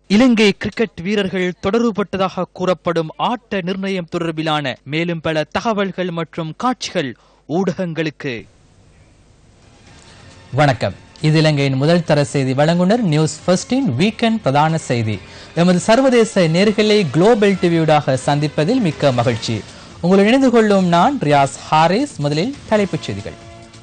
இலங்கை cricket வீரர்கள் தொடர்புபட்டதாக கூறப்படும் ஆட்ட நிர்ணயம் தொடர்பிலான மேலும் பல தகவல்கள் மற்றும் காட்சிகள் ஊடகங்களுக்கு வணக்கம் இது இலங்கையின் முதல் தர செய்தி வழங்குனர் நியூஸ் ஃபர்ஸ்டின் வீக்கெண்ட் பிரதான செய்தி எமது சர்வதேச நேர்களை குளோபல் டிவியூடாக சந்திப்பதில் மிக்க மகிழ்ச்சி உங்களுடன் இணைந்து கொள்ளும் நான் ரியாஸ் ஹாரிஸ் முதலில் தலைப்புச் செய்திகள்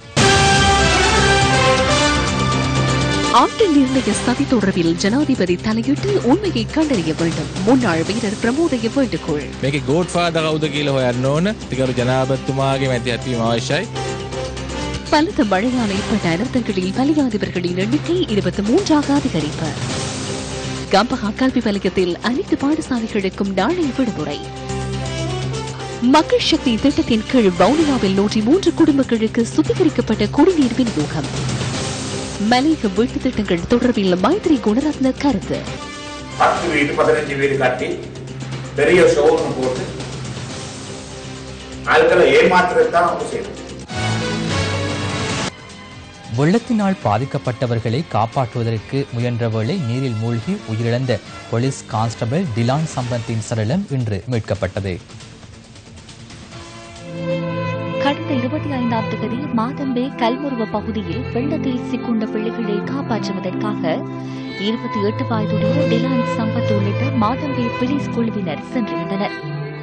ஆட்ட நிர்ணய சதி தொடர்பில் ஜனாதிபதி தலையிட்டு உண்மையை கண்டறிய வேண்டும் முன்னாள் வீரர் பிரமோதய வேண்டுகோள் මේක ගෝඩ් ෆාද කවුද කියල හොයන්න ඕන තිකරු ජනාපත්තුමාගේ මැති ඇත්වීම අවශ්‍යයි பலத்த மழையால் ஏற்பட்ட அனர்த்தங்களில் பலியானவர்களின் எண்ணிக்கை இருபத்தி மூன்றாக அதிகரிப்பு கம்பஹா கல்வி வலயத்தில் அனைத்து பாடசாலைகளுக்கும் நாளை விடுமுறை மக்கள் சக்தி திட்டத்தின் கீழ் வவுனியாவில் நூற்றி மூன்று குடும்பங்களுக்கு சுத்திகரிக்கப்பட்ட குடிநீர் விநியோகம் மலையக வீட்டு திட்டங்கள் தொடர்பில் மைத்ரி குணரத்ன கருத்து பத்து வீடு பதினஞ்சு வீடு கட்டி பெரிய ஷோரூம் போட்டு ஆட்களை ஏமாத்துறதுதான் அவங்க செய்யணும் வெள்ளத்தினால் பாதிக்கப்பட்டவர்களை காப்பாற்றுவதற்கு முயன்ற வேளை நீரில் மூழ்கி உயிரிழந்த போலீஸ் கான்ஸ்டபிள் டிலான் சம்பத்தின் சடலம் இன்று மீட்கப்பட்டது கடந்த இருபத்தி ஐந்தாம் தேதி மாதம்பே கல்முருவ பகுதியில் வெள்ளத்தில் சிக்குண்ட பிள்ளைகளை காப்பாற்றுவதற்காக இருபத்தி எட்டு வயதுடைய டிலான் சம்பத் உள்ளிட்ட மாதம்பே போலீஸ் குழுவினர் சென்றிருந்தனர்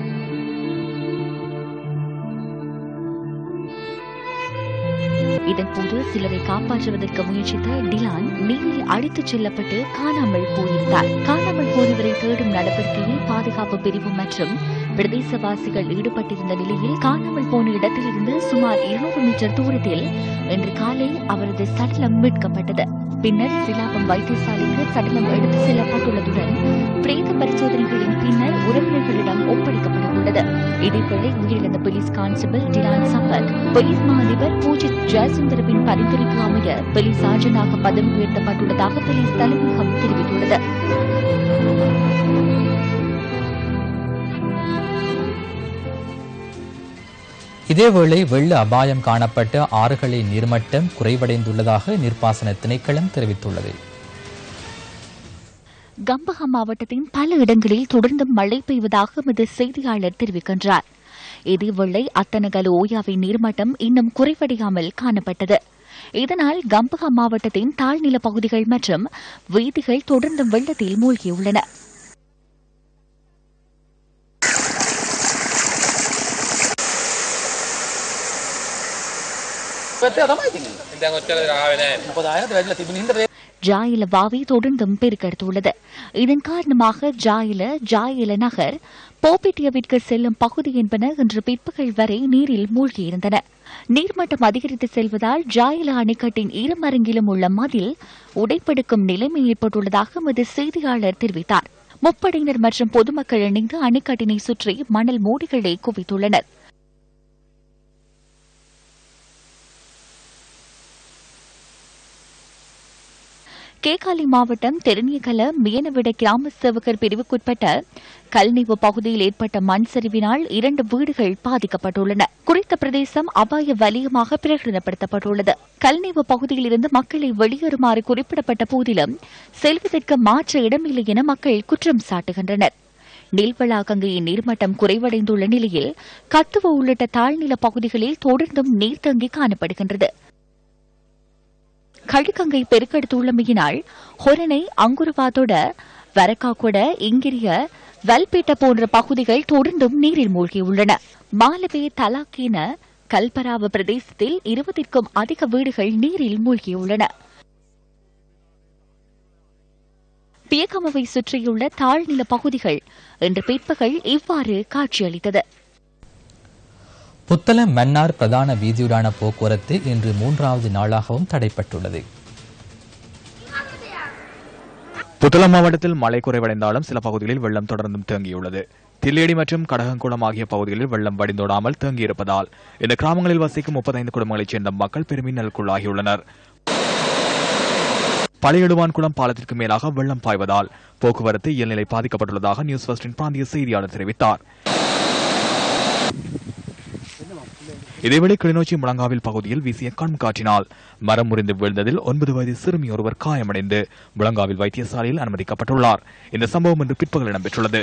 இதன்போது சிலரை காப்பாற்றுவதற்கு முயற்சித்த டிலான் நீரில் அடித்துச் செல்லப்பட்டு காணாமல் போயிருந்தார் காணாமல் போனவரை தேடும் நடவடிக்கையில் பாதுகாப்பு பிரிவு மற்றும் பிரதேசவாசிகள் ஈடுபட்டிருந்த நிலையில் காணாமல் போன இடத்திலிருந்து சுமார் இருநூறு மீட்டர் தூரத்தில் இன்று காலை அவரது சடலம் மீட்கப்பட்டது பின்னர் சிலாபம் வைத்தியசாலைக்கு சடலம் எடுத்து செல்லப்பட்டுள்ளதுடன் பிரேத பரிசோதனைகளின் பின்னர் உறவினர்களிடம் ஒப்படைக்கப்பட உள்ளது இதேவேளை உயிரிழந்த police constable Dilan Sampath police மா அதிபர் பூஜித் ஜெயசுந்தரவின் பரிந்துரைக்கு அமைய போலீஸ் ஆஜனாக பதவி உயர்த்தப்பட்டுள்ளதாக போலீஸ் தலைமையகம் தெரிவித்துள்ளது இதேவேளை வெள்ள அபாயம் காணப்பட்ட ஆறுகளின் நீர்மட்டம் குறைவடைந்துள்ளதாக நீர்ப்பாசன திணைக்களம் தெரிவித்துள்ளது கம்பஹா மாவட்டத்தின் பல இடங்களில் தொடர்ந்து மழை பெய்வதாக எமது செய்தியாளர் தெரிவிக்கின்றார் இதேவேளை அத்தனகல் ஓயாவின் நீர்மட்டம் இன்னும் குறைவடையாமல் காணப்பட்டது இதனால் கம்பஹா மாவட்டத்தின் தாழ்நில பகுதிகள் மற்றும் வீதிகள் தொடர்ந்து வெள்ளத்தில் மூழ்கியுள்ளன ஜாயில வாவி தொடர்ந்தும் பெருக்கெடுத்துள்ளது இதன் காரணமாக ஜாயில ஜாயில நகர் போப்பிட்டியவிற்கு செல்லும் பகுதி என்பன இன்று பிற்பகல் வரை நீரில் மூழ்கியிருந்தன நீர்மட்டம் அதிகரித்து செல்வதால் ஜாயில அணைக்கட்டின் இருமருங்கிலும் உள்ள மதில் உடைப்பெடுக்கும் நிலைமை ஏற்பட்டுள்ளதாக எமது செய்தியாளர் தெரிவித்தார் முப்படையினர் மற்றும் பொதுமக்கள் இணைந்து அணைக்கட்டினை சுற்றி மணல் மூடிகளை குவித்துள்ளனர் கேகாலி மாவட்டம் தெருணியகல மியனவிட கிராம சேவகர் பிரிவுக்குட்பட்ட கல்நீவு பகுதியில் ஏற்பட்ட மண் சரிவினால் இரண்டு வீடுகள் பாதிக்கப்பட்டுள்ளன குறித்த பிரதேசம் அபாய வலயமாக பிரகடனப்படுத்தப்பட்டுள்ளது கல்நீவு பகுதியில் இருந்து மக்களை வெளியேறுமாறு குறிப்பிடப்பட்ட போதிலும் செல்வதற்கு மாற்ற இடமில்லை என மக்கள் குற்றம் சாட்டுகின்றனர் நீல்வளா கங்கையின் நீர்மட்டம் குறைவடைந்துள்ள நிலையில் கத்துவ உள்ளிட்ட தாழ்நில பகுதிகளில் தொடர்ந்தும் நீர் தங்கி காணப்படுகின்றது கழுக்கங்கை பெருக்கெடுத்துள்ளமையினால் ஹொரணை அங்குருவாத்தோட வரக்காக்கொட இங்கிரிய வல்பேட்ட போன்ற பகுதிகள் தொடர்ந்தும் நீரில் மூழ்கியுள்ளன மாலவே தலாக்கீன கல்பராவ பிரதேசத்தில் இருபதிற்கும் அதிக வீடுகள் நீரில் மூழ்கியுள்ளன பியகமவை சுற்றியுள்ள தாழ்நில பகுதிகள் இன்று பிற்பகல் இவ்வாறு காட்சியளித்தது புத்தள மன்னார் பிரதான வீதியுடான போக்குவரத்து இன்று மூன்றாவது நாளாகவும் தடைப்பட்டுள்ளது புத்தளம் மாவட்டத்தில் மழை குறைவடைந்தாலும் சில பகுதிகளில் வெள்ளம் தொடர்ந்தும் தேங்கியுள்ளது தில்லேடி மற்றும் கடகங்குளம் ஆகிய பகுதிகளில் வெள்ளம் வடிந்தோடாமல் தேங்கியிருப்பதால் இந்த கிராமங்களில் வசிக்கும் முப்பத்தைந்து குடும்பங்களைச் சேர்ந்த மக்கள் பெருமின்னலுக்குள்ளாகியுள்ளனர் பழையடுவான்குளம் பாலத்திற்கு மேலாக வெள்ளம் பாய்வதால் போக்குவரத்து இயல்நிலை பாதிக்கப்பட்டுள்ளதாக நியூஸ் ஃபர்ஸ்டின் பிராந்திய செய்தியாளர் தெரிவித்தார் இதேவேளை கிளிநொச்சி முழங்காவில் பகுதியில் வீசிய கண் காற்றினால் மரம் முறிந்து வீழ்ந்ததில் ஒன்பது வயது சிறுமி ஒருவர் காயமடைந்து முழங்காவில் வைத்தியசாலையில் அனுமதிக்கப்பட்டுள்ளார் இந்த சம்பவம் இன்று பிற்பகல் இடம்பெற்றுள்ளது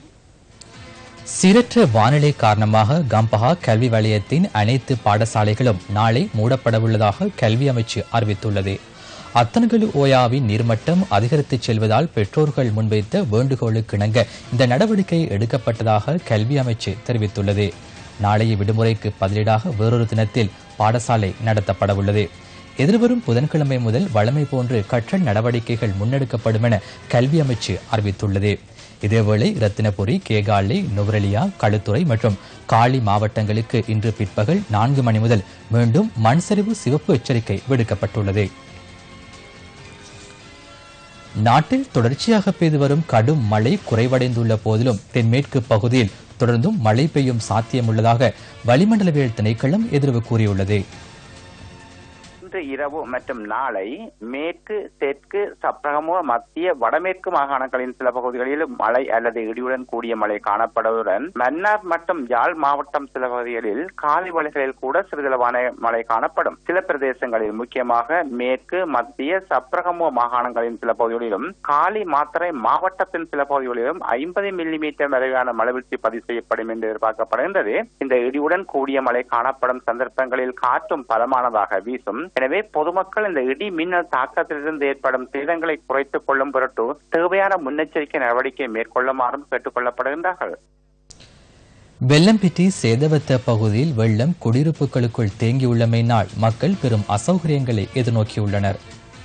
சீரற்ற வானிலை காரணமாக கம்பஹா கல்வி வலயத்தின் அனைத்து பாடசாலைகளும் நாளை மூடப்படவுள்ளதாக கல்வி அமைச்சு அறிவித்துள்ளது அத்தன்கலு ஓயாவின் நீர்மட்டம் அதிகரித்துச் செல்வதால் பெற்றோர்கள் முன்வைத்த வேண்டுகோளுக்கு இணங்க இந்த நடவடிக்கை எடுக்கப்பட்டதாக கல்வி அமைச்சு தெரிவித்துள்ளது நாளைய விடுமுறைக்கு பதிலீடாக வேறொரு தினத்தில் பாடசாலை நடத்தப்படவுள்ளது எதிர்வரும் புதன்கிழமை முதல் வழமை போன்று கற்றல் நடவடிக்கைகள் முன்னெடுக்கப்படும் என கல்வி அமைச்சு அறிவித்துள்ளது இதேவேளை ரத்தினபுரி கேகாலை நுவரெலியா களுத்துறை மற்றும் காளி மாவட்டங்களுக்கு இன்று பிற்பகல் நான்கு மணி முதல் மீண்டும் மண் சரிவு சிவப்பு எச்சரிக்கை விடுக்கப்பட்டுள்ளது நாட்டில் தொடர்ச்சியாக பெய்து வரும் கடும் மழை குறைவடைந்துள்ள போதிலும் தென்மேற்கு பகுதியில் தொடர்ந்தும் மழை பெய்யும் சாத்தியமுள்ளதாக வளிமண்டலவியல் திணைக்களம் எதிர்வு கூறியுள்ளது இன்று இரவு மற்றும் நாளை மேற்கு தெற்கு சப்ரகமுக மத்திய வடமேற்கு மாகாணங்களின் சில பகுதிகளில் மழை அல்லது இடியுடன் கூடிய மழை காணப்படுவதுடன் மன்னார் மற்றும் யாழ் மாவட்டம் சில பகுதிகளில் காலை வழிகளில் கூட சிறிதளவான மழை காணப்படும் சில பிரதேசங்களில் முக்கியமாக மேற்கு மத்திய சப்ரகமுக மாகாணங்களின் சில பகுதிகளிலும் காலி மாத்தறை மாவட்டத்தின் சில பகுதிகளிலும் ஐம்பது மில்லி மீட்டர் வரையான மழை வீழ்ச்சி பதிவு செய்யப்படும் என்று எதிர்பார்க்கப்படுகின்றது இந்த இடியுடன் கூடிய மழை காணப்படும் சந்தர்ப்பங்களில் காற்றும் பலமானதாக வீசும் எனவே பொதுமக்கள் இந்த இடி மின்னல் தாக்கத்திலிருந்து ஏற்படும் சேதங்களை குறைத்துக் கொள்ளும் பொருட்டு தேவையான முன்னெச்சரிக்கை நடவடிக்கை மேற்கொள்ளுமாறும் கேட்டுக் கொள்ளப்படுகின்றார்கள் வெள்ளம்பிட்டி சேதவத்த பகுதியில் வெள்ளம் குடியிருப்புகளுக்குள் தேங்கியுள்ளமையினால் மக்கள் பெரும் அசௌகரியங்களை எதிர்நோக்கியுள்ளனர்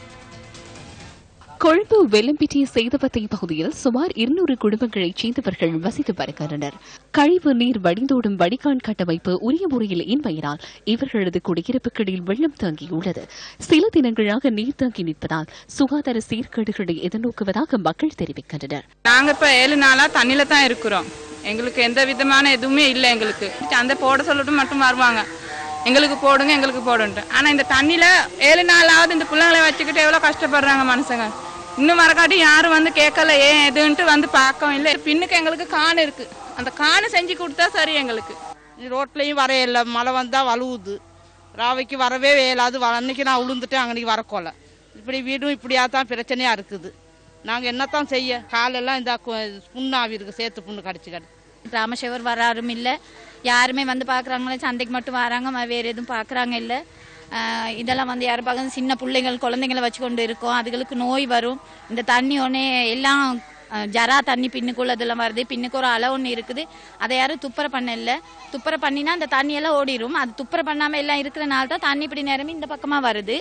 கொழும்பு வெள்ளம்பிட்டி சேதவத்தை பகுதியில் சுமார் இருநூறு குடும்பங்களைச் சேர்ந்தவர்கள் வசித்து வருகின்றனர் கழிவு நீர் வடிந்தோடும் வடிகான் கட்டமைப்பு உரிய முறையில் இன்மையினால் இவர்களது குடியிருப்புகளில் வெள்ளம் தேங்கியுள்ளது சில தினங்களாக நீர் தேங்கி நிற்பதால் சுகாதார சீர்கேடுகளை எதிர்நோக்குவதாக மக்கள் தெரிவிக்கின்றனர் நாங்க இப்ப ஏழு நாளா தண்ணியில தான் இருக்கிறோம் எங்களுக்கு எந்த விதமான எதுவுமே இல்லை எங்களுக்கு அந்த போட சொல்லட்டும் மட்டும் வருவாங்க எங்களுக்கு போடுங்க எங்களுக்கு போடுன்ட்டு ஆனா இந்த தண்ணியில ஏழு நாளாவது இந்த பிள்ளைங்களை வச்சுக்கிட்டு எவ்வளவு கஷ்டப்படுறாங்க மனுஷங்க இன்னும் மறக்காட்டி யாரும் வந்து கேட்கல ஏன் எதுன்ட்டு வந்து பார்க்கவும் இல்லை பின்னுக்கு எங்களுக்கு கான் இருக்கு அந்த காணு செஞ்சு கொடுத்தா சரி எங்களுக்கு ரோட்லையும் வரையில மழை வந்தா வலுவுது ராவைக்கு வரவே இயலாது வ- அன்னைக்கு நான் உளுந்துட்டேன் அன்னைக்கு வரக்கோல இப்படி வீடும் இப்படியா தான் பிரச்சனையா இருக்குது நாங்க என்னத்தான் செய்ய காலெல்லாம் இந்த கு- புண்ணாவி இருக்கு சேத்து புண்ணு கடிச்சு கடிச்சு கிராமசேவர் வராரும் இல்லை யாருமே வந்து பார்க்குறாங்களே சந்தைக்கு மட்டும் வராங்க ம- வேற எதுவும் பார்க்குறாங்க இல்லை இதெல்லாம் வந்து யாரும் பார்க்க சின்ன பிள்ளைங்கள் குழந்தைங்களை வச்சு கொண்டு இருக்கோம் அதுகளுக்கு நோய் வரும் இந்த தண்ணி ஒன்னே எல்லாம் அஹ், ஜரா தண்ணி பின்னுக்குள்ள இதெல்லாம் வருது பின்னுக்கு ஒரு அளவு ஒன்று இருக்குது அதை யாரும் துப்புரை பண்ண இல்லை துப்புரை பண்ணினா அந்த தண்ணியெல்லாம் ஓடிடும் அது துப்புரை பண்ணாமல் எல்லாம் இருக்கிறனால தான் தண்ணி இப்படி நிரம்பி இந்த பக்கமாக வருது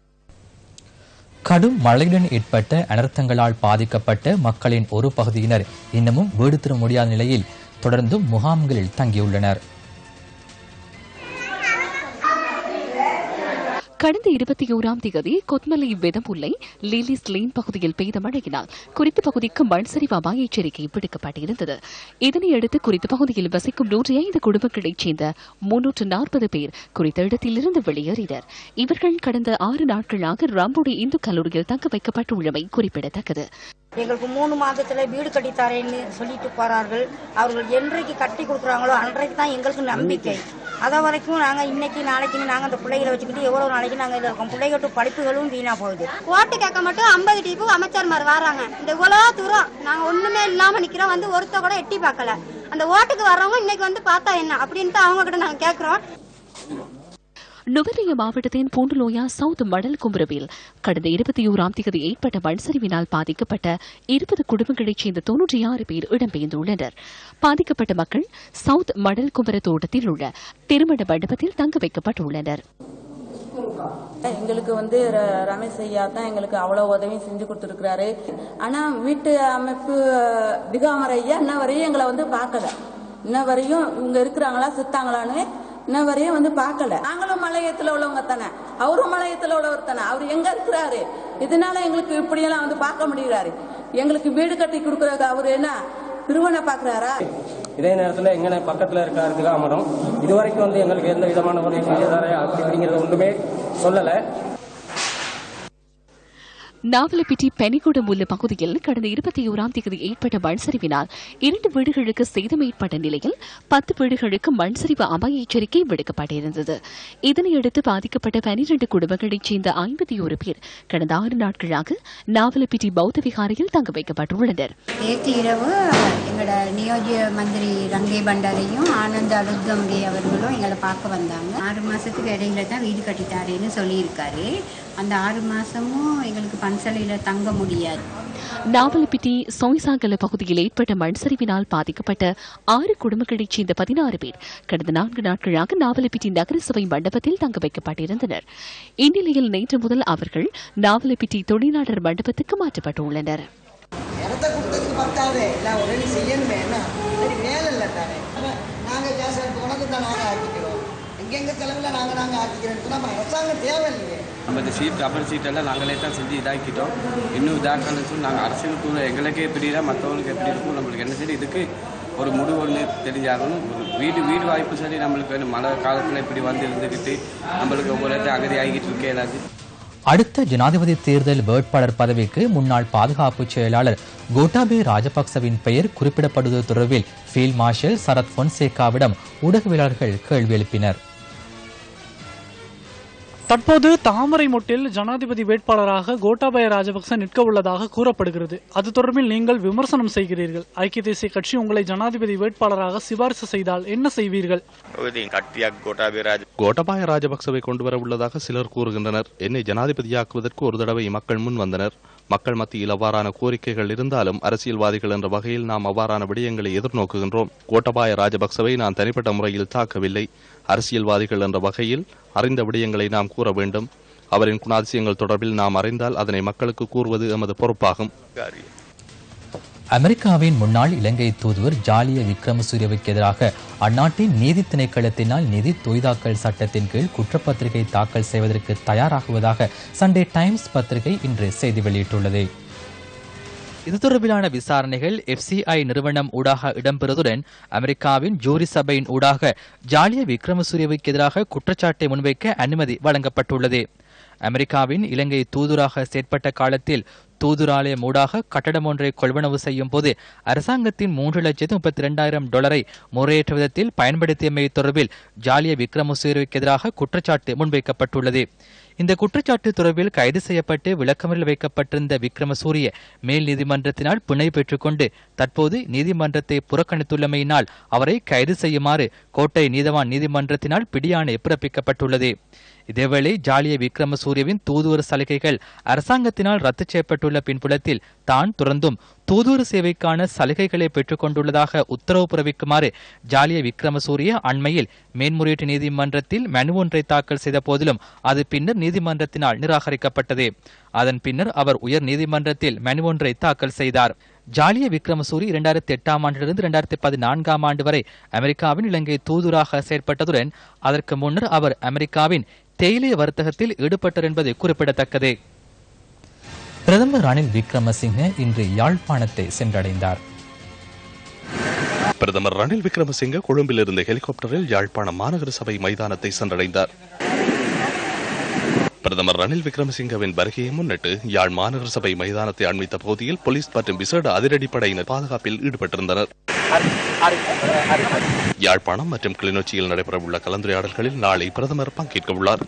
கடும் மழையுடன் ஏற்பட்ட அனர்த்தங்களால் பாதிக்கப்பட்ட மக்களின் ஒரு பகுதியினர் இன்னமும் வீடு திரும்ப முடியாத நிலையில் தொடர்ந்தும் முகாம்களில் தங்கியுள்ளனர் கடந்த இருபத்தி ஓராம் தேதி கொத்மலை வெதமுல்லை லிலிஸ் லேன் பகுதியில் பெய்த மழையினால் குறித்த பகுதிக்கு மண் சரிவு அபாய எச்சரிக்கை விடுக்கப்பட்டிருந்தது இதனையடுத்து குறித்த பகுதியில் வசிக்கும் நூற்றி ஐந்து குடும்பங்களைச் சேர்ந்த முன்னூற்று நாற்பது பேர் குறித்த இடத்திலிருந்து வெளியேறினர் இவர்கள் கடந்த ஆறு நாட்களாக ராம்புடி இந்து கல்லூரியில் தங்க வைக்கப்பட்டுள்ளமை குறிப்பிடத்தக்கது எங்களுக்கு மூணு மாதத்துல வீடு கட்டி தரேன்னு சொல்லிட்டு போறார்கள் அவர்கள் என்றைக்கு கட்டி கொடுக்குறாங்களோ அன்றைக்கு தான் எங்களுக்கு நம்பிக்கை அதை வரைக்கும் நாங்க இன்னைக்கு நாளைக்கு நாங்க அந்த பிள்ளைகளை வச்சுக்கிட்டு எவ்வளவு நாளைக்கு நாங்க இதுல இருக்கோம் பிள்ளைகளுக்கு படிப்புகளும் வீணா போகுது ஓட்டு கேட்க மட்டும் ஐம்பது டீப்பு அமைச்சர்மார் வராங்க இந்த இவ்வளோ தூரம் நாங்க ஒண்ணுமே இல்லாம நிக்கிறோம் வந்து ஒருத்த கூட எட்டி பார்க்கல அந்த ஓட்டுக்கு வர்றவங்க இன்னைக்கு வந்து பார்த்தா என்ன அப்படின்ட்டு அவங்க கிட்ட நாங்க கேக்குறோம் நுவரெலியா மாவட்டத்தின் பூண்டுலோயா சவுத் மடல் கும்பரவில் கடந்த இருபத்தி ஓராம் தேதி ஏற்பட்ட மண் சரிவினால் பாதிக்கப்பட்ட இருபது குடும்பங்களைச் சேர்ந்த தொன்னூற்றி ஆறு பேர் இடம்பெயர்ந்துள்ளனர் பாதிக்கப்பட்ட மக்கள் சவுத் மடல் கும்பர தோட்டத்தில் உள்ள திருமண மண்டபத்தில் தங்க வைக்கப்பட்டுள்ளனர் எங்களுக்கு வந்து ர- ரமேஷ் ஐயா தான் எங்களுக்கு அவ்வளவு உதவியும் செஞ்சு கொடுத்துருக்கிறாரு ஆனா வீட்டு அமைப்பு திகாமர் ஐயா இன்ன வரையும் எங்களை வந்து பார்க்கல இன்ன வரையும் இவங்க இருக்கிறாங்களா செத்தாங்களான்னு இன்ன வரையும் வந்து பார்க்கல நாங்களும் மலையத்துல உள்ளவங்க தானே அவரும் மலையத்துல உள்ளவர் தானே அவர் எங்க இருக்கிறாரு இதனால எங்களுக்கு இப்படியெல்லாம் வந்து பார்க்க முடியறாரு எங்களுக்கு வீடு கட்டி கொடுக்கறது அவரு என்ன திருவண்ணை பாக்குறாரா இதே நேரத்தில் எங்கன பக்கத்தில் இருக்க திகாமரம் இதுவரைக்கும் வந்து எங்களுக்கு எந்த விதமான உதவி செய்யறாரு அப்படி அப்படிங்கிறது ஒன்றுமே சொல்லலை நாவலப்பிட்டி பெனிகுடம் உள்ள பகுதியில் கடந்த இருபத்தி ஓராம் தேதி ஏற்பட்ட மண் சரிவினால் இரண்டு வீடுகளுக்கு சேதம் ஏற்பட்ட நிலையில் பத்து வீடுகளுக்கு மண் சரிவு அபாய எச்சரிக்கை விடுக்கப்பட்டிருந்தது இதனையடுத்து பாதிக்கப்பட்ட பனிரண்டு குடும்பங்களைச் சேர்ந்த ஐம்பத்தி ஒரு பேர் கடந்த ஆறு நாட்களாக நாவலப்பிட்டி பௌத்த விகாரையில் தங்க வைக்கப்பட்டுள்ளனர் நேற்று இரவு எங்களோட நியோஜ்ய மந்திரி ரங்கே பண்டாரையும் ஆனந்த் அலுத்கம்கே அவர்களும் எங்களை பார்க்க வந்தாங்க ஆறு மாதத்துக்கு இடையில தான் வீடு கட்டித்தாரேன்னு சொல்லியிருக்காரு அந்த ஆறு மாதமும் எங்களுக்கு பன்சலையில் தங்க முடியாது நாவலப்பிட்டி சோய்சாங்கல பகுதியில் ஏற்பட்ட மண் சரிவினால் பாதிக்கப்பட்ட ஆறு குடும்பங்களைச் சேர்ந்த பதினாறு பேர் கடந்த நான்கு நாட்களாக நாவலப்பிட்டி நகரசபை மண்டபத்தில் தங்க வைக்கப்பட்டிருந்தனர் இந்நிலையில் நேற்று முதல் அவர்கள் நாவலப்பிட்டி தொழிலாளர் மண்டபத்துக்கு மாற்றப்பட்டுள்ளனர் இடத்த கொடுத்ததுக்கு பத்தாது எல்லாம் உடனே செய்யணுமே என்ன சரி வேலை இல்லை தானே நாங்கள் கேஸ் எடுத்து உனக்கு தான் நாங்கள் ஆக்கிக்கிறோம் எங்கெங்க செலவில் நாங்கள் நாங்கள் ஆக்கிக்கிறோம் நம்ம அரசாங்கம் தேவையில்லையே நம்ம இந்த சீட் அப்புறம் சீட்டெல்லாம் நாங்களே தான் செஞ்சு இதாக்கிட்டோம் இன்னும் இதாக்கணும்னு சொல்லி நாங்கள் அரசியலுக்குள்ள எங்களுக்கே எப்படி தான் மற்றவங்களுக்கு எப்படி இருக்கும் நம்மளுக்கு என்ன சரி இதுக்கு ஒரு முடிவு ஒன்று தெரிஞ்சாகணும் ஒரு வீடு வீடு வாய்ப்பு சரி நம்மளுக்கு வேணும் மழை காலத்தில் இப்படி வந்து இருந்துக்கிட்டு நம்மளுக்கு ஒவ்வொரு இடத்துல அகதி ஆகிட்டு இருக்கே இல்லாது அடுத்த ஜனாதிபதி தேர்தல் வேட்பாளர் பதவிக்கு முன்னாள் பாதுகாப்பு செயலாளர் கோட்டாபே ராஜபக்சவின் பெயர் குறிப்பிடப்படுவது தொடர்பில் ஃபீல்ட் மார்ஷல் சரத் பொன்சேகாவிடம் ஊடகவியலாளர்கள் கேள்வி எழுப்பினர் தற்போது தாமரை மொட்டில் ஜனாதிபதி வேட்பாளராக கோட்டாபய ராஜபக்ச நிற்க உள்ளதாக கூறப்படுகிறது அது தொடர்பில் நீங்கள் விமர்சனம் செய்கிறீர்கள் ஐக்கிய தேசிய கட்சி உங்களை ஜனாதிபதி வேட்பாளராக சிபாரிசு செய்தால் என்ன செய்வீர்கள் கோட்டபாய ராஜபக்சவை கொண்டு வர உள்ளதாக சிலர் கூறுகின்றனர் என்னை ஜனாதிபதியாக்குவதற்கு ஒரு தடவை மக்கள் முன் வந்தனர் மக்கள் மத்தியில் அவ்வாறான கோரிக்கைகள் இருந்தாலும் அரசியல்வாதிகள் என்ற வகையில் நாம் அவ்வாறான விடயங்களை எதிர்நோக்குகின்றோம் கோட்டபாய ராஜபக்சவை நான் தனிப்பட்ட முறையில் தாக்கவில்லை அரசியல்வாதிகள் என்ற வகையில் அறிந்த விடயங்களை நாம் கூற வேண்டும் அவரின் குணாதிசயங்கள் தொடர்பில் நாம் அறிந்தால் அதனை மக்களுக்கு கூறுவது எமது பொறுப்பாகும் அமெரிக்காவின் முன்னாள் இலங்கை தூதுவர் ஜாலிய விக்ரமசூரியவுக்கு எதிராக அந்நாட்டின் நீதி திணைக்களத்தினால் நிதி தொய்தாக்கல் சட்டத்தின் கீழ் குற்றப்பத்திரிகை தாக்கல் செய்வதற்கு தயாராகுவதாக சண்டே டைம்ஸ் பத்திரிகை இன்று செய்தி வெளியிட்டுள்ளது இது தொடர்பிலான விசாரணைகள் எஃப்சிஐ நிறுவனம் ஊடாக இடம்பெறுவதுடன் அமெரிக்காவின் ஜூரி சபையின் ஊடாக ஜாலிய விக்ரமசூரியவுக்கு எதிராக குற்றச்சாட்டை முன்வைக்க அனுமதி வழங்கப்பட்டுள்ளது அமெரிக்காவின் இலங்கை தூதுராக செயற்பட்ட காலத்தில் தூதுராலயம் ஊடாக கட்டடம் ஒன்றை கொள்வனவு செய்யும் போது அரசாங்கத்தின் மூன்று லட்சத்து முப்பத்தி இரண்டாயிரம் டாலரை முறையற்ற விதத்தில் பயன்படுத்தியமை தொடர்பில் ஜாலிய விக்ரமசூரியவுக்கு எதிராக குற்றச்சாட்டு முன்வைக்கப்பட்டுள்ளது இந்த குற்றச்சாட்டு தொடர்பில் கைது செய்யப்பட்டு விளக்கமறில் வைக்கப்பட்டிருந்த விக்ரமசூரிய மேல் நீதிமன்றத்தினால் பிணை பெற்றுக்கொண்டு தற்போது நீதிமன்றத்தை புறக்கணித்துள்ளமையினால் அவரை கைது செய்யுமாறு கோட்டை நீதவான் நீதிமன்றத்தினால் பிடியாணை பிறப்பிக்கப்பட்டுள்ளது இதேவேளை ஜாலிய விக்ரமசூரியவின் தூதுவர் சலுகைகள் அரசாங்கத்தினால் ரத்து செய்யப்பட்டுள்ள பின்புலத்தில் தான் துறந்தும் தூதுவர் சேவைக்கான சலுகைகளை பெற்றுக் கொண்டுள்ளதாக உத்தரவு பிறப்பிக்குமாறு ஜாலிய விக்ரமசூரிய அண்மையில் மேன்முறையீட்டு நீதிமன்றத்தில் மனு ஒன்றை தாக்கல் செய்த போதிலும் அது பின்னர் நீதிமன்றத்தினால் நிராகரிக்கப்பட்டது அதன் பின்னர் அவர் உயர் நீதிமன்றத்தில் மனு ஒன்றை தாக்கல் செய்தார் ஜாலிய விக்ரமசூரி இரண்டாயிரத்தி எட்டாம் ஆண்டிலிருந்து இரண்டாயிரத்தி பதினான்காம் ஆண்டு வரை அமெரிக்காவின் இலங்கை தூதுராக செயற்பட்டதுடன் அதற்கு முன்னர் அவர் அமெரிக்காவின் தேயிலை வர்த்தகத்தில் ஈடுபட்டார் என்பது குறிப்பிடத்தக்கது பிரதமர் ரணில் விக்ரமசிங்க இன்று யாழ்ப்பாணத்தை சென்றடைந்தார் பிரதமர் ரணில் விக்ரமசிங்க கொழும்பில் இருந்த ஹெலிகாப்டரில் யாழ்ப்பாணம் மாநகர சபை மைதானத்தை சென்றடைந்தார் பிரதமர் ரணில் விக்ரமசிங்கவின் வருகையை முன்னிட்டு யாழ் மாநகர சபை மைதானத்தை அண்மித்த பகுதியில் போலீஸ் மற்றும் விசேட அதிரடிப்படையினர் பாதுகாப்பில் ஈடுபட்டிருந்தனர் யாழ்ப்பாணம் மற்றும் கிளிநொச்சியில் நடைபெறவுள்ள கலந்துரையாடல்களில் நாளை பிரதமர் பங்கேற்க உள்ளார்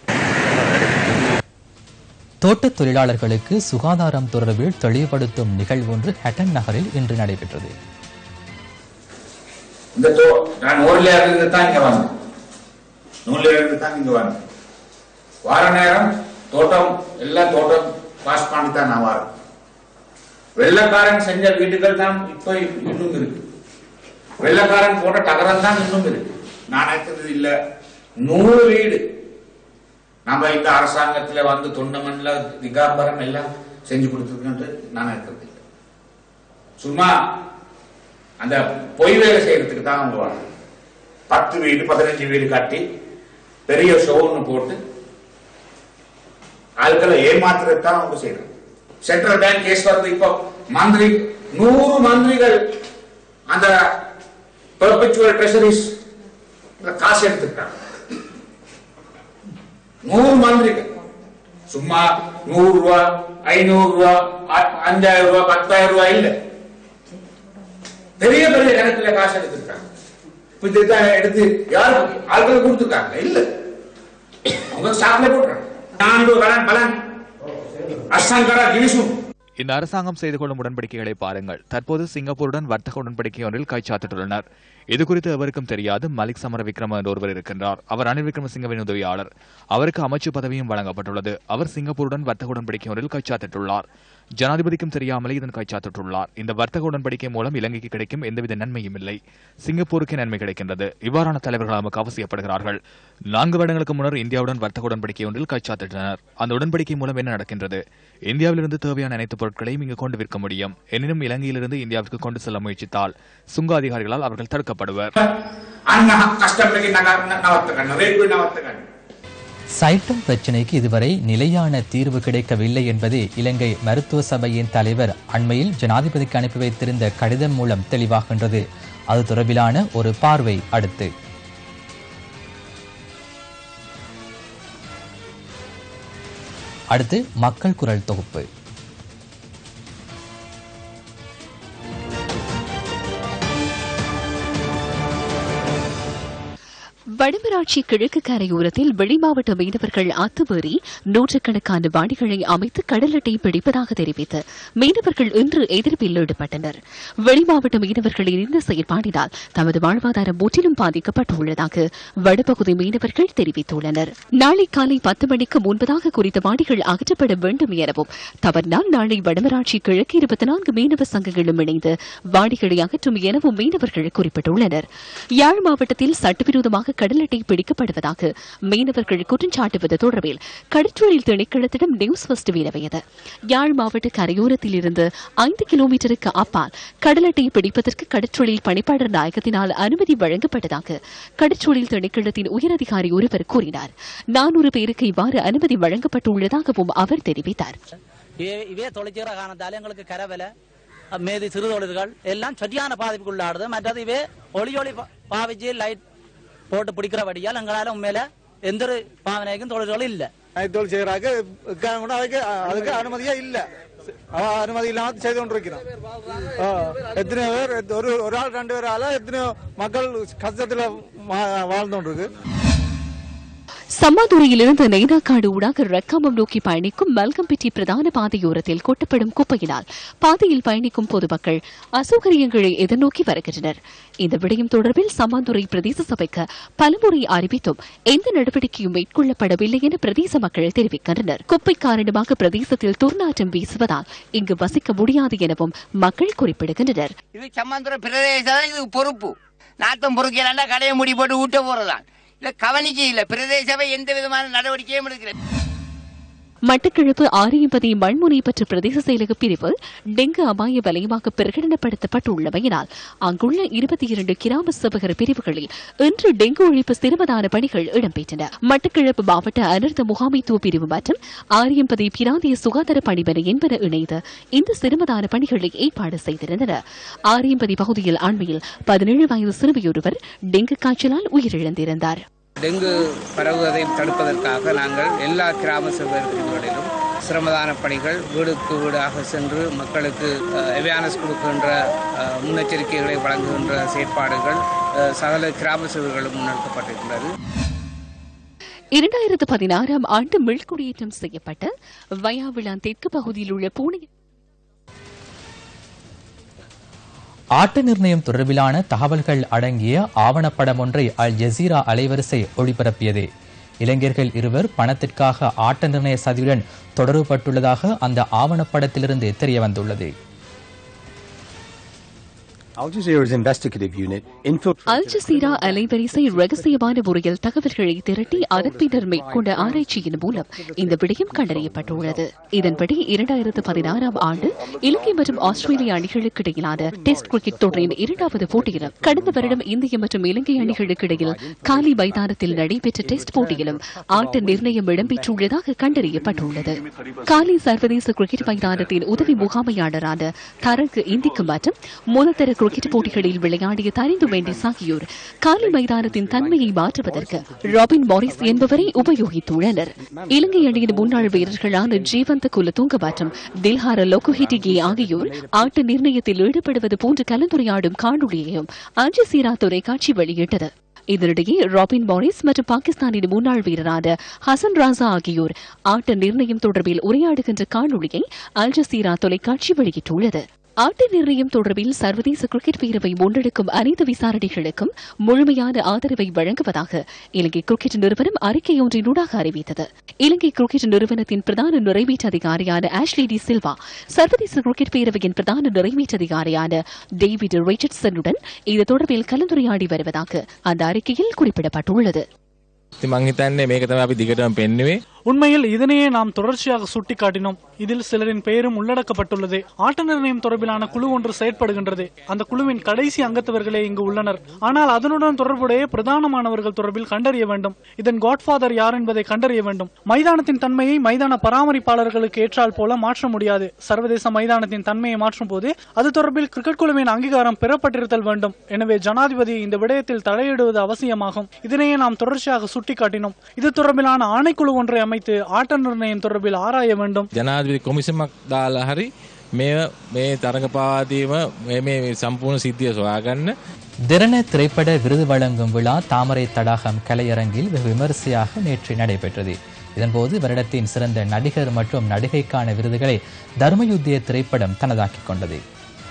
தோட்டத் தொழிலாளர்களுக்கு சுகாதாரம் தொடர்பில் தெளிவுபடுத்தும் நிகழ்வு ஒன்று ஹட்டன் நகரில் இன்று நடைபெற்றது இந்த தோ- நான் ஊர்ல இருந்து தான் இங்க வந்தேன் நூல்ல இருந்து தான் இங்க வந்தேன் வார நேரம் தோட்டம் எல்லாம் தோட்டம் பாஸ் பண்ணி தான் நான் வரேன் வெள்ளக்காரன் செஞ்ச வீடுகள் தான் இப்ப இன்னும் இருக்கு வெள்ளக்காரன் போட்ட தகரம் தான் இன்னும் இருக்கு நான் நினைக்கிறது இல்ல நூறு வீடு நம்ம இந்த அரசாங்கத்துல வந்து தொண்டமன்ல திகாம்பரம் எல்லாம் செஞ்சு கொடுத்துருக்கோன்ட்டு நான் நினைக்கிறது இல்லை சும்மா அந்த பொய் வேலை செய்யறதுக்கு தான் அவங்க வராங்க பத்து வீடு பதினஞ்சு வீடு கட்டி பெரிய ஷோ ஒன்று போட்டு ஆட்களை ஏமாத்துறது தான் அவங்க செய்யறாங்க சென்ட்ரல் பேங்க் கேஸ் வருது இப்போ மந்திரி நூறு மந்திரிகள் அந்த பெர்பெச்சுவல் ட்ரெஷரிஸ் காசு எடுத்துக்கிட்டாங்க நூறு மந்திரிகள் சும்மா நூறு ரூபா ஐநூறு ரூபா அ- அஞ்சாயிரம் ரூபாய் பத்தாயிரம் ரூபாய் இல்ல பெரிய பெரிய கணக்குல காசு எடுத்திருக்காங்க இப்ப இதுதான் எடுத்து யாரு ஆட்கள் கொடுத்துருக்காங்க இல்ல அவங்க ஸ்டாக்ல போட்டுறாங்க நான்கு கலன் பலன் அசங்கரா கிரிசும் இந்த அரசாங்கம் செய்து கொள்ளும் உடன்படிக்கைகளை பாருங்கள் தற்போது சிங்கப்பூருடன் வர்த்தக உடன்படிக்கை ஒன்றில் கைச்சாத்திட்டுள்ளனர் இது குறித்து எவருக்கும் தெரியாது மலிக் சமர விக்ரம என்ற ஒருவர் இருக்கின்றார் அவர் ரணில் விக்ரமசிங்கவின் உதவியாளர் அவருக்கு அமைச்சு பதவியும் வழங்கப்பட்டுள்ளது அவர் சிங்கப்பூருடன் வர்த்தக உடன்படிக்கை ஒன்றில் கைச்சாத்திட்டுள்ளார் ஜனாதிபதிக்கும் தெரியாமலே இதன் கைச்சாத்திட்டுள்ளார் இந்த வர்த்தக உடன்படிக்கை மூலம் இலங்கைக்கு கிடைக்கும் எந்தவித நன்மையும் இல்லை சிங்கப்பூருக்கு நன்மை கிடைக்கின்றது இவ்வாறான தலைவர்கள் நமக்கு அவசியப்படுகிறார்கள் நான்கு வருடங்களுக்கு முன்னர் இந்தியாவுடன் வர்த்தக உடன்படிக்கை ஒன்றில் கைச்சாத்திட்டனர் அந்த உடன்படிக்கை மூலம் என்ன நடக்கின்றது இந்தியாவிலிருந்து தேவையான அனைத்து பொருட்களையும் இங்கு கொண்டு விற்க முடியும் எனினும் இலங்கையிலிருந்து இந்தியாவிற்கு கொண்டு செல்ல முயற்சித்தால் சுங்க அதிகாரிகளால் அவர்கள் தடுக்கப்படுவர் அண்ணா கஷ்டப்பட்டு நவத்தகன் ரேப்பு நவத்தகன் சைட்டம் பிரச்சினைக்கு இதுவரை நிலையான தீர்வு கிடைக்கவில்லை என்பதே இலங்கை மருத்துவ சபையின் தலைவர் அண்மையில் ஜனாதிபதிக்கு அனுப்பி வைத்திருந்த கடிதம் மூலம் தெளிவாகின்றது அது தொடர்பிலான ஒரு பார்வை அடுத்து அடுத்து மக்கள் குரல் தொகுப்பு வடமராட்சி கிழக்கு கரையோரத்தில் வெளிமாவட்ட மீனவர்கள் அத்துமீறி நூற்றுக்கணக்கான வாடிகளை அமைத்து கடல் அட்டை பிடிப்பதாக தெரிவித்து மீனவர்கள் இன்று எதிர்ப்பில் ஈடுபட்டனர் வெளிமாவட்ட மீனவர்களின் இந்த செயற்பாடினால் தமது வாழ்வாதாரம் முற்றிலும் பாதிக்கப்பட்டுள்ளதாக வடபகுதி மீனவர்கள் தெரிவித்துள்ளனர் நாளை காலை பத்து மணிக்கு முன்பதாக குறித்த வாடிகள் அகற்றப்பட வேண்டும் எனவும் தவறினால் நாளை வடமராட்சி கிழக்கு இருபத்தி நான்கு மீனவ சங்கங்களும் இணைந்து வாடிகளை அகற்றும் எனவும் மீனவர்கள் குறிப்பிட்டுள்ளனர் யாழ் மாவட்டத்தில் சட்டவிரோதமாக கடல் அட்டை பிடிக்கப்படுவதாக மீனவர்கள் குற்றம் சாட்டுவது தொடர்பில் கடற்றொழில் திணைக்களத்திடம் நியூஸ் ஃபர்ஸ்ட் வினவியது யாழ் மாவட்ட கரையோரத்தில் இருந்து ஐந்து கிலோமீட்டருக்கு அப்பால் கடல் அட்டை பிடிப்பதற்கு கடற்றொழில் பணிப்பாளர் நாயகத்தினால் அனுமதி வழங்கப்பட்டதாக கடற்றொழில் திணைக்களத்தின் உயரதிகாரி ஒருவர் கூறினார் நானூறு பேருக்கு இவ்வாறு அனுமதி வழங்கப்பட்டுள்ளதாகவும் அவர் தெரிவித்தார் இவே- இவே தொழிற்சிற காரணத்தால எங்களுக்கு கரவலை மேதி சிறு தொழில்கள் எல்லாம் சரியான பாதிப்புக்குள்ளாடுது மற்றது இவே ஒளி ஒளி பா- பாவிச்சு லைட் போட்டு பிடிக்கிறபடியால் எங்களால உண்மையில எந்த ஒரு பாவனைக்கும் தொழில்களும் இல்ல தொழில் செய்யறாங்க அதுக்கு அதுக்கு அனுமதியே இல்ல அவ அனுமதி இல்லாம செய்து கொண்டிருக்கிறோம் ஆ, எத்தனை பேர் எத்த- ஒரு ஒரு ஆள் ரெண்டு பேரால எத்தனை மக்கள் கஷ்டத்துல வா- வாழ்ந்து கொண்டிருக்கு சம்மாதுறையிலிருந்து நெய்னாக்காடு ஊடாக ரக்காமம் நோக்கி பயணிக்கும் மல்கம்பெட்டி பிரதான பாதையோரத்தில் கொட்டப்படும் குப்பையினால் பாதையில் பயணிக்கும் பொதுமக்கள் அசௌகரியங்களை எதிர்நோக்கி வருகின்றனர் இந்த விடயம் தொடர்பில் சம்மாந்துறை பிரதேச சபைக்கு பலமுறை அறிவித்தும் எந்த நடவடிக்கையும் மேற்கொள்ளப்படவில்லை என பிரதேச மக்கள் தெரிவிக்கின்றனர் குப்பை காரணமாக பிரதேசத்தில் துர்நாற்றம் வீசுவதால் இங்கு வசிக்க முடியாது எனவும் மக்கள் குறிப்பிடுகின்றனர் இது சம்மந்துர பிரதேசம் தான் இதுக்கு பொறுப்பு நாத்தம் பொறுக்கிறாண்டா கடையை மூடி போட்டு ஊட்ட போறதான் இல்ல கவனிக்க இல்ல பிரதேசவை எந்த விதமான நடவடிக்கையும் எடுக்கிறது மட்டக்கிழப்பு ஆரியம்பதி மண்முனை பற்று பிரதேச செயலக பிரிவு டெங்கு அபாய வலயமாக பிரகடனப்படுத்தப்பட்டுள்ளமையினால் அங்குள்ள இருபத்தி இரண்டு கிராம சபகர் பிரிவுகளில் இன்று டெங்கு ஒழிப்பு சிரமதான பணிகள் இடம்பெற்றன மட்டக்கிழப்பு மாவட்ட அனர்த்த முகாமைத்துவ பிரிவு மற்றும் ஆரியம்பதி பிராந்திய சுகாதார பணிமனை என்பன இணைந்து இந்த சிரமதான பணிகளை ஏற்பாடு செய்திருந்தன ஆரியம்பதி பகுதியில் அண்மையில் பதினேழு வயது சிறுமியொருவர் டெங்கு காய்ச்சலால் உயிரிழந்திருந்தார் டெங்கு பரவுவதை தடுப்பதற்காக நாங்கள் எல்லா கிராம சபை பிரிவுகளிலும் சிரமதான பணிகள் வீடுக்கு வீடாக சென்று மக்களுக்கு அவேர்னஸ் கொடுக்கின்ற அஹ், முன்னெச்சரிக்கைகளை வழங்குகின்ற செயற்பாடுகள் அஹ், சகல கிராம சபைகளும் முன்னெடுக்கப்பட்டிருக்கிறது இரண்டாயிரத்து பதினாறாம் ஆண்டு மீள்குடியேற்றம் செய்யப்பட்ட வயாவிளான் தெற்கு பகுதியில் உள்ள பூனை ஆட்ட நிர்ணயம் தொடர்பிலான தகவல்கள் அடங்கிய ஆவணப்படம் ஒன்றை அல் ஜசீரா அலைவரிசை ஒளிபரப்பியது இளைஞர்கள் இருவர் பணத்திற்காக ஆட்ட நிர்ணய சதியுடன் தொடர்புபட்டுள்ளதாக அந்த ஆவணப்படத்திலிருந்து தெரிய வந்துள்ளது Al Jazeera's investigative unit infiltrated. Al Jazeera அலைவரிசை ரகசியமான முறையில் தகவல்களை திரட்டி அதன் பின்னர் மேற்கொண்ட ஆராய்ச்சியின் மூலம் இந்த விடயம் கண்டறியப்பட்டுள்ளது இதன்படி இரண்டாயிரத்து பதினாறாம் ஆண்டு இலங்கை மற்றும் ஆஸ்திரேலிய அணிகளுக்கு இடையிலான டெஸ்ட் கிரிக்கெட் தொடரின் இரண்டாவது போட்டியிலும் கடந்த வருடம் இந்திய மற்றும் இலங்கை அணிகளுக்கு இடையில் காலி மைதானத்தில் நடைபெற்ற டெஸ்ட் போட்டியிலும் ஆட்ட நிர்ணயம் இடம்பெற்றுள்ளதாக கண்டறியப்பட்டுள்ளது காலி சர்வதேச கிரிக்கெட் மைதானத்தின் உதவி முகாமையாளரான தரங்கு இந்திக்கு மற்றும் முதல்தர கிரிக்கெட் கிரிக்கெட் போட்டிகளில் விளையாடிய தரிந்து மெண்டிஸ் ஆகியோர் காலி மைதானத்தின் தன்மையை மாற்றுவதற்கு ராபின் மாரிஸ் என்பவரை உபயோகித்துள்ளனர் இலங்கை அணியின் முன்னாள் வீரர்களான ஜீவந்த குலதுங்க மற்றும் தில்ஹார லோகுஹிட்டிகே ஆகியோர் ஆட்ட நிர்ணயத்தில் ஈடுபடுவது போன்று கலந்துரையாடும் காணொலியையும் அல் ஜசீரா தொலைக்காட்சி வெளியிட்டது இதனிடையே ராபின் மாரிஸ் மற்றும் பாகிஸ்தானின் முன்னாள் வீரரான ஹசன் ராசா ஆகியோர் ஆட்ட நிர்ணயம் தொடர்பில் உரையாடுகின்ற காணொலியை அல் ஜசீரா தொலைக்காட்சி வெளியிட்டுள்ளது ஆட்ட நிர்ணயம் தொடர்பில் சர்வதேச கிரிக்கெட் பேரவை முன்னெடுக்கும் அனைத்து விசாரணைகளுக்கும் முழுமையான ஆதரவை வழங்குவதாக இலங்கை கிரிக்கெட் நிறுவனம் அறிக்கை ஒன்றினூடாக அறிவித்தது இலங்கை கிரிக்கெட் நிறுவனத்தின் பிரதான நிறைவேற்று அதிகாரியான ஆஷ்லி டி சில்வா சர்வதேச கிரிக்கெட் பேரவையின் பிரதான நிறைவேற்று அதிகாரியான டேவிட் ரிச்சர்ட்சனுடன் இது தொடர்பில் கலந்துரையாடி வருவதாக அந்த அறிக்கையில் குறிப்பிடப்பட்டுள்ளது ඉතින් මං හිතන්නේ මේක තමයි අපි දිගටම පෙන්නුවේ உண்மையில் இதனையே நாம் தொடர்ச்சியாக சுட்டிக்காட்டினோம் இதில் சிலரின் பெயரும் உள்ளடக்கப்பட்டுள்ளது ஆட்ட நிர்ணயம் தொடர்பிலான குழு ஒன்று செயற்படுகின்றது அந்த குழுவின் கடைசி அங்கத்தவர்களே இங்கு உள்ளனர் ஆனால் அதனுடன் தொடர்புடைய பிரதானமானவர்கள் தொடர்பில் கண்டறிய வேண்டும் இதன் காட்ஃபாதர் யார் என்பதை கண்டறிய வேண்டும் மைதானத்தின் தன்மையை மைதான பராமரிப்பாளர்களுக்கு ஏற்றால் போல மாற்ற முடியாது சர்வதேச மைதானத்தின் தன்மையை மாற்றும் போது அது தொடர்பில் கிரிக்கெட் குழுவின் அங்கீகாரம் பெறப்பட்டிருத்தல் வேண்டும் எனவே ஜனாதிபதி இந்த விடயத்தில் தலையிடுவது அவசியமாகும் இதனையே நாம் தொடர்ச்சியாக சுட்டிக்காட்டினோம் இது தொடர்பிலான ஆணைக்குழு ஒன்றை அமைத்து ஆட்ட நிர்ணயம் தொடர்பில் ஆராய வேண்டும் ජනාධිපති කොමිසමක් දාලා හරි මේ මේ තරඟපාදීම මේ මේ සම්පූර්ණ සිද්ධිය සොයාගන්න திறன திரைப்பட விருது வழங்கும் விழா தாமரை தடாகம் கலையரங்கில் வெகு விமரிசையாக நேற்று நடைபெற்றது இதன்போது வருடத்தின் சிறந்த நடிகர் மற்றும் நடிகைக்கான விருதுகளை தர்மயுத்திய திரைப்படம் தனதாக்கிக் கொண்டது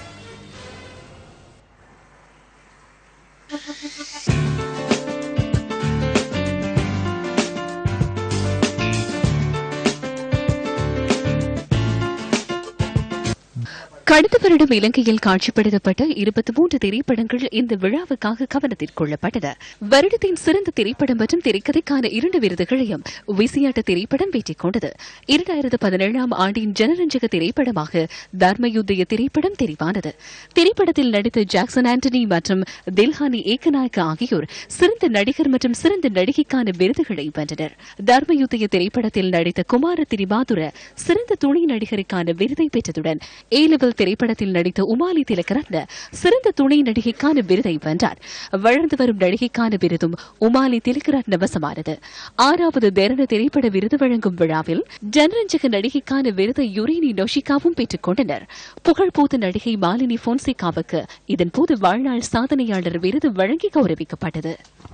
கடந்த வருடம் இலங்கையில் காட்சிப்படுத்தப்பட்ட இருபத்தி மூன்று திரைப்படங்கள் இந்த விழாவுக்காக கவனத்தில் கொள்ளப்பட்டன வருடத்தின் சிறந்த திரைப்படம் மற்றும் திரைக்கதைக்கான இரண்டு விருதுகளையும் விசியாட்ட திரைப்படம் வெற்றிக் கொண்டது இரண்டாயிரத்து பதினேழாம் ஆண்டின் ஜனரஞ்சக திரைப்படமாக தர்மயுத்திய திரைப்படம் தெரிவானது திரைப்படத்தில் நடித்த ஜாக்சன் ஆண்டனி மற்றும் தில்ஹானி ஏகநாயக்க ஆகியோர் சிறந்த நடிகர் மற்றும் சிறந்த நடிகைக்கான விருதுகளை வென்றனர் தர்மயுத்திய திரைப்படத்தில் நடித்த குமார திரிபாதுர சிறந்த துணை நடிகருக்கான விருதை பெற்றதுடன் ஏ லெவல் திரைப்படத்தில் நடித்த உமாலி திலகரத்ன சிறந்த துணை நடிகைக்கான விருதை வென்றார் வளர்ந்து வரும் நடிகைக்கான விருதும் உமாலி திலகரத்ன வசமானது ஆறாவது தேரண திரைப்பட விருது வழங்கும் விழாவில் ஜனரஞ்சக நடிகைக்கான விருதை யுரேனி நோஷிகாவும் பெற்றுக் கொண்டனர் புகழ்பூத்த நடிகை மாலினி போன்சேகாவுக்கு இதன்போது வாழ்நாள் சாதனையாளர் விருது வழங்கி கௌரவிக்கப்பட்டது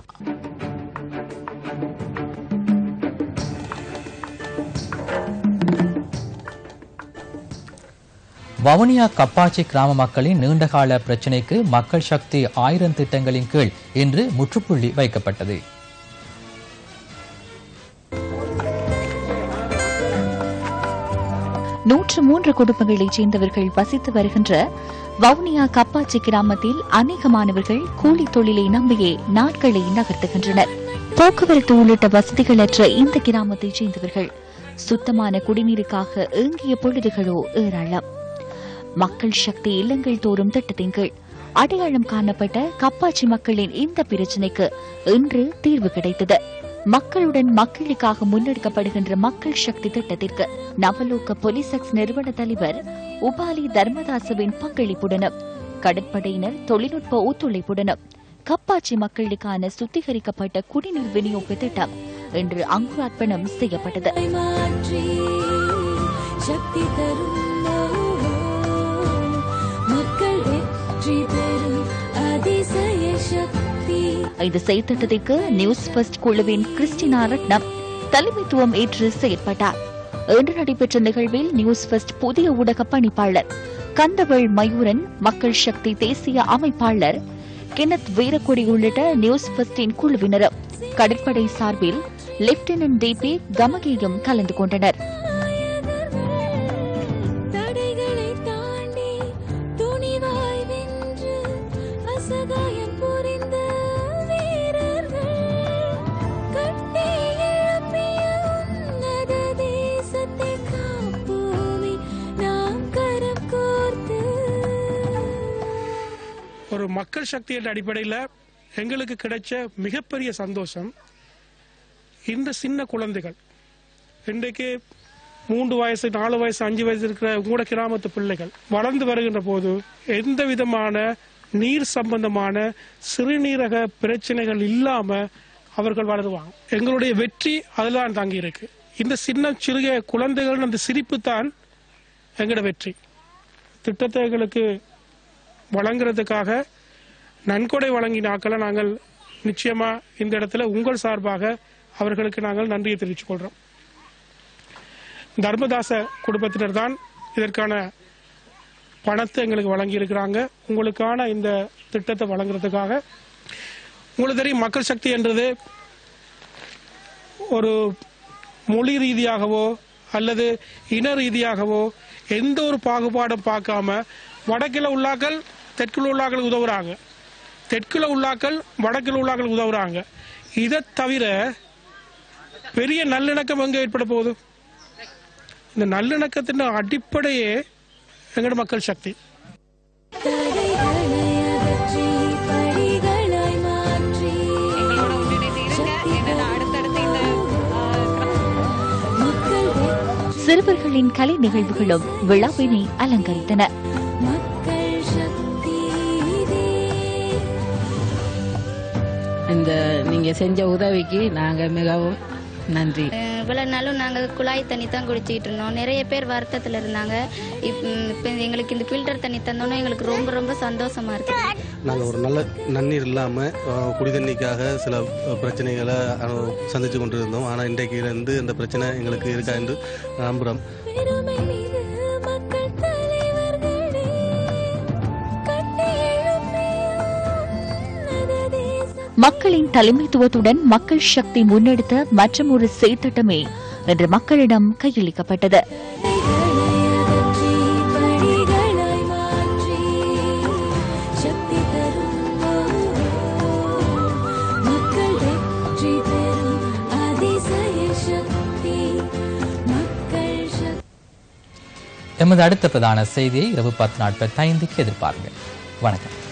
வவுனியா கப்பாச்சி கிராம மக்களின் நீண்டகால பிரச்சினைக்கு மக்கள் சக்தி ஆயிரம் திட்டங்களின் கீழ் இன்று முற்றுப்புள்ளி வைக்கப்பட்டது நூற்று மூன்று குடும்பங்களைச் சேர்ந்தவர்கள் வசித்து வருகின்ற வவுனியா கப்பாச்சி கிராமத்தில் அநேகமானவர்கள் கூலி தொழிலை நம்பியே நாட்களை நகர்த்துகின்றனர் போக்குவரத்து உள்ளிட்ட வசதிகளற்ற இந்த கிராமத்தைச் சேர்ந்தவர்கள் சுத்தமான குடிநீருக்காக ஏங்கிய பொழுதுகளோ ஏராளம் மக்கள் சக்தி இல்லங்கள் தோறும் திட்டத்தின் கீழ் அடையாளம் காணப்பட்ட கப்பாச்சி மக்களின் இந்த பிரச்சினைக்கு இன்று தீர்வு கிடைத்தது மக்களுடன் மக்களுக்காக முன்னெடுக்கப்படுகின்ற மக்கள் சக்தி திட்டத்திற்கு நவலோக பொலிசெக்ஸ் நிறுவன தலைவர் உபாலி தர்மதாசவின் பங்களிப்புடனும் கடற்படையினர் தொழில்நுட்ப ஒத்துழைப்புடனும் கப்பாச்சி மக்களுக்கான சுத்திகரிக்கப்பட்ட குடிநீர் விநியோக திட்டம் இன்று அங்குரார்ப்பணம் செய்யப்பட்டது சக்தி தரும் மக்கள் வெற்றி பெறும் அதிசய சக்தி இந்த செயற்திட்டத்திற்கு நியூஸ் ஃபர்ஸ்ட் குழுவின் கிறிஸ்டினா ரட்னம் தலைமைத்துவம் ஏற்று செயற்பட்டார் இன்று நடைபெற்ற நிகழ்வில் நியூஸ் ஃபர்ஸ்ட் புதிய ஊடக பணிப்பாளர் கந்தவள் மயூரன் மக்கள் சக்தி தேசிய அமைப்பாளர் கெனத் வீரக்கொடி உள்ளிட்ட நியூஸ் ஃபர்ஸ்டின் குழுவினரும் கடற்படை சார்பில் லெப்டினன்ட் டிபி கமகேயும் கலந்து கொண்டனர் தடைகளை தாண்டி துணிவாய் வென்று அசகாயம் புரிந்த வீரர்கள் கட்டி எழுப்பிய உன்னத தேசத்தை காப்போமே நாம் கரம் கோர்த்து ஒரு மக்கள் சக்தி என்ற அடிப்படையில் எங்களுக்கு கிடைச்ச மிகப்பெரிய சந்தோஷம் இந்த சின்ன குழந்தைகள் இன்றைக்கு மூன்று வயசு நாலு வயசு அஞ்சு வயசு இருக்கிற உங்களோட கிராமத்து பிள்ளைகள் வளர்ந்து வருகின்ற போது எந்த விதமான நீர் சம்பந்தமான சிறுநீரக பிரச்சனைகள் இல்லாம அவர்கள் வளருவாங்க எங்களுடைய வெற்றி அதுதான் தங்கி இருக்கு இந்த சின்ன சிறிய குழந்தைகள் அந்த சிரிப்பு தான் எங்களோட வெற்றி திட்டத்தை எங்களுக்கு வழங்குறதுக்காக நன்கொடை வழங்கினாக்களை நாங்கள் நிச்சயமா இந்த இடத்துல உங்கள் சார்பாக அவர்களுக்கு நாங்கள் நன்றியை தெரிவித்துக் கொள்றோம் தர்மதாச குடும்பத்தினர் தான் இதற்கான பணத்தை எங்களுக்கு வழங்கி இருக்கிறாங்க உங்களுக்கான இந்த திட்டத்தை வழங்குறதுக்காக உங்களுக்கு தெரியும் மக்கள் சக்தி என்றது ஒரு மொழி ரீதியாகவோ அல்லது இன ரீதியாகவோ எந்த ஒரு பாகுபாடும் பார்க்காம வடக்கில் உள்ளாக்கள் தெற்குல உள்ளாக்கள் உதவுறாங்க தெற்குல உள்ளாக்கள் வடக்கில் உள்ளாக்கள் உதவுறாங்க இதை தவிர பெரிய நல்லிணக்கம் எங்க ஏற்பட போகுது இந்த நல்லிணக்கத்தின் அடிப்படையே எங்களோட மக்கள் சக்தி படிகளாய் மாற்றி மக்கள் சிறுவர்களின் கலை நிகழ்வுகளும் விழாவினை அலங்கரித்தன மக்கள் சக்தி இந்த நீங்க செஞ்ச உதவிக்கு நாங்க மிகவும் நன்றி இவ்வளவு நாளும் நாங்கள் குழாய் தண்ணி தான் குடிச்சிட்டு இருந்தோம் நிறைய பேர் வருத்தத்தில் இருந்தாங்க இப்போ இப்போ எங்களுக்கு இந்த ஃபில்டர் தண்ணி தந்தோன்னே எங்களுக்கு ரொம்ப ரொம்ப சந்தோஷமா இருக்கு நாங்கள் ஒரு நல்ல நன்னீர் இல்லாமல் குடி தண்ணிக்காக சில அஹ், பிரச்சனைகளை அஹ், சந்திச்சு கொண்டு இருந்தோம் ஆனால் இன்றைக்கு இருந்து இந்த பிரச்சனை எங்களுக்கு இருக்கா என்று நம்புகிறோம் பெருமை மிகு மக்கள் தலைவர்களே கட்டி எழுப்பிய உன்னத தேசம் மக்களின் தலைமைத்துவத்துடன் மக்கள் சக்தி முன்னெடுத்த மற்றும் ஒரு செய்திட்டமே இன்று மக்களிடம் கையளிக்கப்பட்டது படிகளாய் மாற்றி சக்தி தரும் மக்கள் வெற்றி பெறும் அதிசய சக்தி மக்கள் சக்தி எமது அடுத்த பிரதான செய்தியை இரவு பத்து நாற்பத்தைந்துக்கு எதிர்பாருங்கள் வணக்கம்